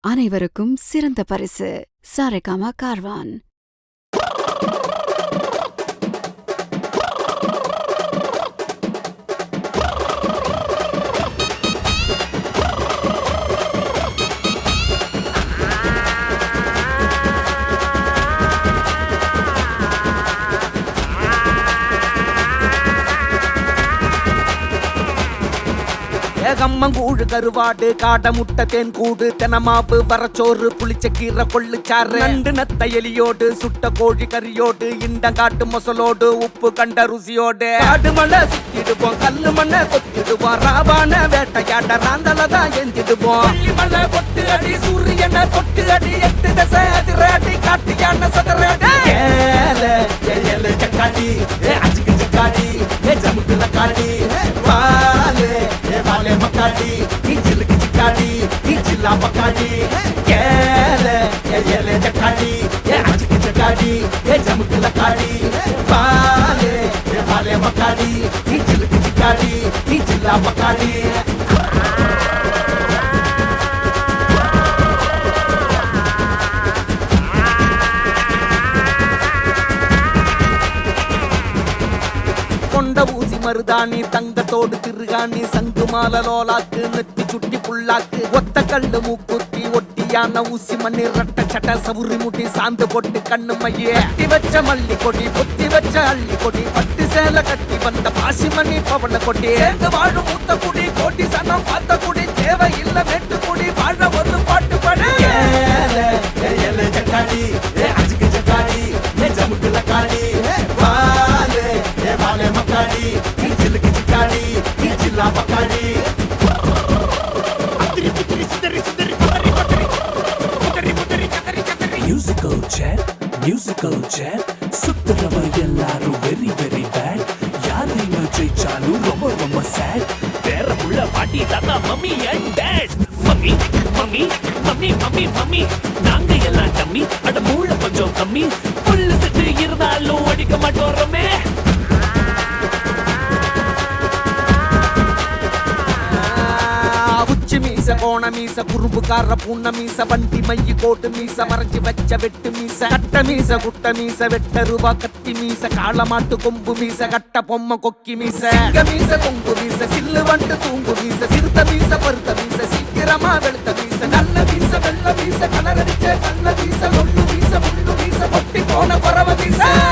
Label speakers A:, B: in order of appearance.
A: அனைவருக்கும் சிறந்த பரிசு சாரேகாமா கார்வான்
B: ஏகம்மங்கூழு கருவாடு காட முட்டை தேன் கூடு தெனமாவு வரச்சோறு புளிச்ச கீரை கொள்ளுச்சாறு நண்டு நத்த எலியோடு சுட்ட கோழி கறியோடு இண்டங்காட்டு மொசலோடு உப்பு கண்ட ருசியோடு காடு மலை சுத்திடுவோம் கல்லு மண்ணை கொத்திடுவோம் ராவான வேட்டையாட ராந்தல தான் எந்திடுவோம் பள்ளி மலை பொட்டு அடி சூரியனை பொட்டு அடி எட்டு தசை அதிர அடி காட்டு யானை சதற அடி ஏல ஏல சக்காடி ஏ அச்சுக்கு சக்காடி ஏ ஜமுக்குல காடி வாலே ஏ வாலே மக்காடி நீ ஜிலுக்கு சிக்காடி நீ ஜில்லா மக்காடி ஏல ஏ ஏல சக்காடி ஏ அச்சுக்கு சக்காடி ஏ ஜமுக்குல காடி வாலே ஏ வாலே மக்காடி நீ ஜிலுக்கு சிக்காடி நீ ஜில்லா மக்காடி கொண்ட ஊசி மருதாணி தங்கத்தோடு திருகாணி சங்கு மால லோலாக்கு நெத்தி சுட்டி புல்லாக்கு ஒத்த கல்லு மூக்குத்தி ஒட்டியான ஊசி மண்ணி ரட்ட சட்ட சவுரி முட்டி சாந்து போட்டு கண்ணு மையே கட்டி வச்ச மல்லி கொடி பொத்தி வச்ச அள்ளி கொடி பட்டு சேல கட்டி வந்த பாசி மணி பவள கொடி சேர்ந்து வாழும் மூத்த குடி கோட்டி சனம் பார்த்த குடி தேவை இல்ல வெட்டு குடி வாழ ஒரு பாட்டு படு ஏல ஏல ஜக்காடி ஏ அஜுக்கு ஜக்காடி ஏ ஜமுக்குல காடி வாலே ஏ வாலே மக்காடி நீ ஜிலுக்கு ஜிக்காடி நீ ஜில்லா மக்காடி
C: மியூசிக்கல் சேர் மியூசிக்கல் சேர் சுத்துறவ எல்லாரும் வெரி வெரி பேட் யாரையுமே ஜெயிச்சாலும் ரொம்ப ரொம்ப சேட் வேற உள்ள பாட்டி தாத்தா mummy and dad mummy mummy mummy mummy mummy நாங்க எல்லாம் டம்மி அட மூளை கொஞ்சம் கம்மி புல்லு செட்டு இருந்தாலும் அடிக்க மாட்டோறமே
B: உச்சி மீச கோண மீச குறும்புக்கார பூண்ண மீச வண்டி மைய கோட்டு மீச மறைஞ்சு வச்ச வெட்டு மீச கட்ட மீச குட்ட மீச வெட்ட ரூபா கத்தி மீச காளமாட்டு கொம்பு மீச கட்ட பொம்மை கொக்கி மீச சிங்க மீச கொம்பு மீச சில்லு வண்டு தூங்கு மீச சிறுத்த மீச பருத்த மீச சீக்கிரமா வெளுத்த மீச நல்ல மீச வெள்ள மீச கலரடிச்ச கண்ண மீச ஒண்ணு மீச முள்ளு மீச பொட்டி போன பறவ மீச